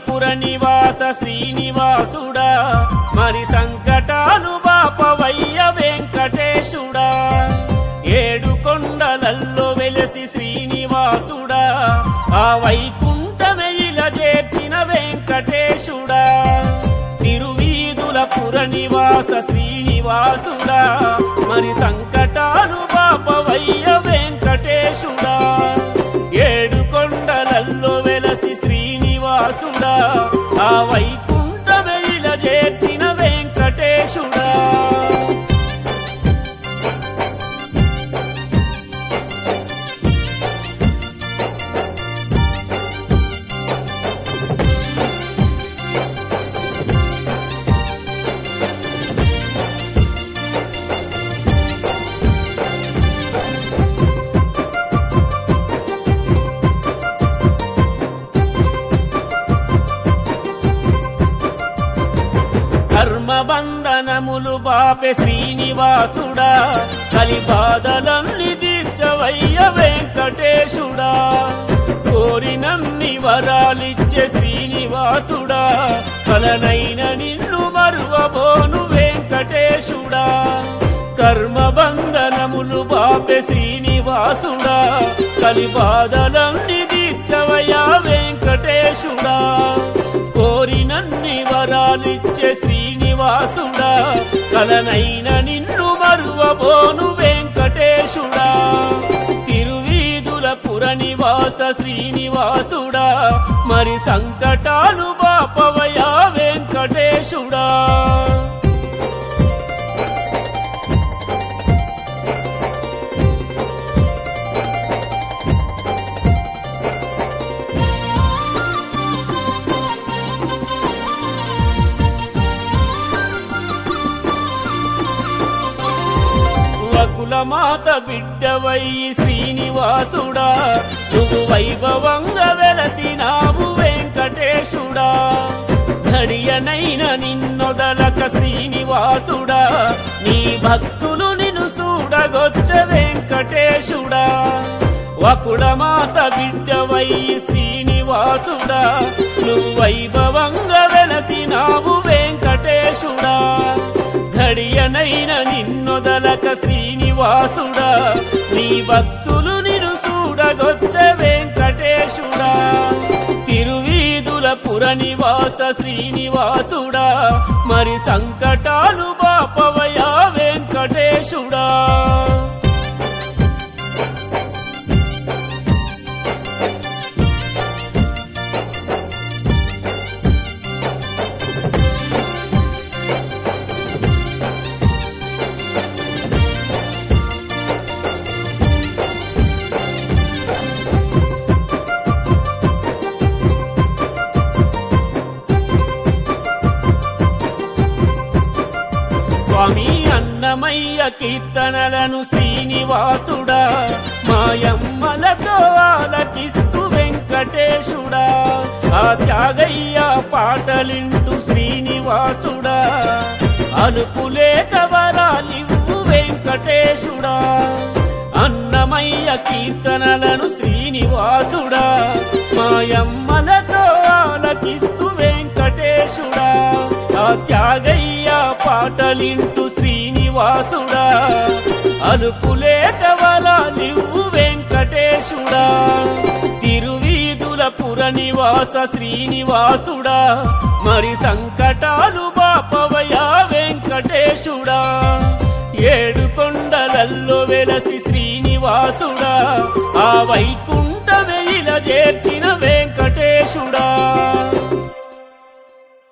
పుర నివాస శ్రీనివాసుడా మరి సంకటాలు బాపవయ్య వెంకటేశుడా ఏడు కొండలల్లో వెలసి శ్రీనివాసుడా ఆ వైకుంఠమెయిల చేర్చిన వెంకటేశుడా తిరువీధుల పుర నివాస శ్రీనివాసుడా మరి సంకటాలు బాపవయ్య వెంకటేశుడా ఏడు కొండలల్లో వెలసి శ్రీనివాసుడా ఆ వైకుంఠమెయిల చేర్చిన వెంకటేశుడా కర్మబంధనములు బాపె శ్రీనివాసుడా కలిబాధలన్ని తీర్చవయ్య వెంకటేశుడా కోరినన్ని వరాలిచ్చే శ్రీనివాసుడా కలనైన నిన్ను మరువబోను వెంకటేశుడా కర్మబంధనములు బాపె శ్రీనివాసుడా కలిబాధలన్ని తీర్చవయ్యా వెంకటేశుడా కోరినన్ని వరాలిచ్చే శ్రీనివాసుడా కలనైన నిన్ను మరువబోను వెంకటేశుడా తిరువీధుల పుర నివాస శ్రీనివాసుడా మరి సంకటాలు బాపవయా వెంకటేశుడా వకుల మాత బిడ్డవయ్యి శ్రీనివాసుడా నువ్వు వైభవంగా వెలసినావు వెంకటేశుడా ఘడియనైన నిన్నొదలక శ్రీనివాసుడా నీ భక్తులు నిన్ను చూడగొచ్చ వెంకటేశుడా వకుల మాత బిడ్డవయ్యి శ్రీనివాసుడా నువ్వు వైభవంగా వెలసినావు వెంకటేశుడా ఘడియనైన నిన్నొదలక శ్రీనివాసుడా నీ భక్తులు నిన్ను చూడగొచ్చ వెంకటేశుడా తిరువీధుల పుర నివాస శ్రీనివాసుడా మరి సంకటాలు బాపవయా వెంకటేశుడా స్వామి అన్నమయ్య కీర్తనలను శ్రీనివాసుడా మాయమ్మలతో ఆలకిస్తూ వెంకటేశుడా ఆ త్యాగయ్య పాటలింటూ శ్రీనివాసుడా అలుపులేక వరాలివ్వు వెంకటేశుడా అన్నమయ్య కీర్తనలను శ్రీనివాసుడా మాయమ్మలతో ఆలకిస్తూ వెంకటేశుడా ఆ త్యాగయ్య పాటలింటూ శ్రీనివాసుడా అలుపులేక వరాలివ్వు వెంకటేశుడా తిరువీధుల పుర నివాస శ్రీనివాసుడా మరి సంకటాలు బాపవయా వెంకటేశుడా ఏడు కొండలల్లో వెలసి శ్రీనివాసుడా ఆ వైకుంఠ వెయిల చేర్చిన వెంకటేశుడా